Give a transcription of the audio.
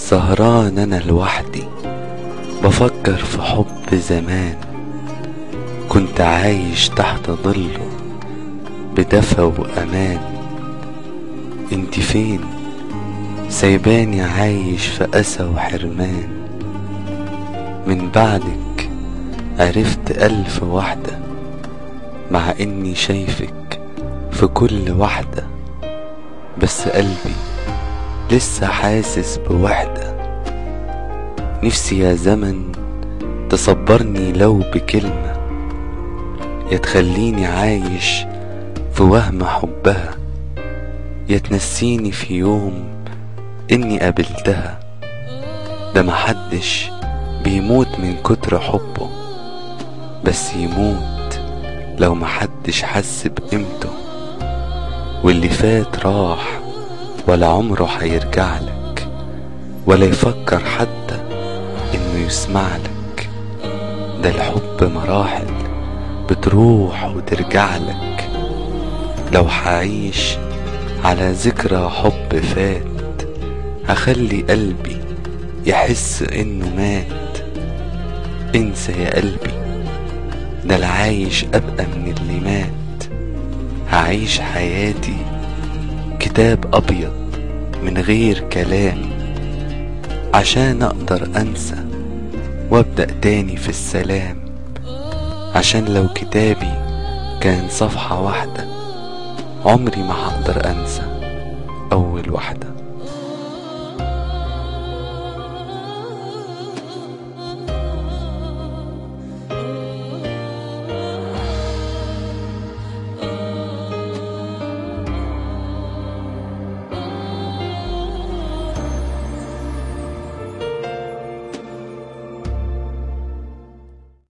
سهران انا لوحدي بفكر في حب زمان كنت عايش تحت ظله بدفى وامان انت فين سايباني عايش في اسى وحرمان من بعدك عرفت الف واحده مع اني شايفك في كل واحده بس قلبي لسه حاسس بوحدة نفسي يا زمن تصبرني لو بكلمة يا تخليني عايش في وهم حبها يا تنسيني في يوم اني قابلتها ده محدش بيموت من كتر حبه بس يموت لو محدش حس بقيمته واللي فات راح ولا عمره هيرجع لك ولا يفكر حتى انه يسمع لك ده الحب مراحل بتروح وترجع لك لو هعيش على ذكرى حب فات هخلي قلبي يحس انه مات انسى يا قلبي ده العايش ابقى من اللي مات هعيش حياتي كتاب أبيض من غير كلام عشان أقدر أنسى وأبدأ تاني في السلام عشان لو كتابي كان صفحة واحدة عمري ما هقدر أنسى أول واحدة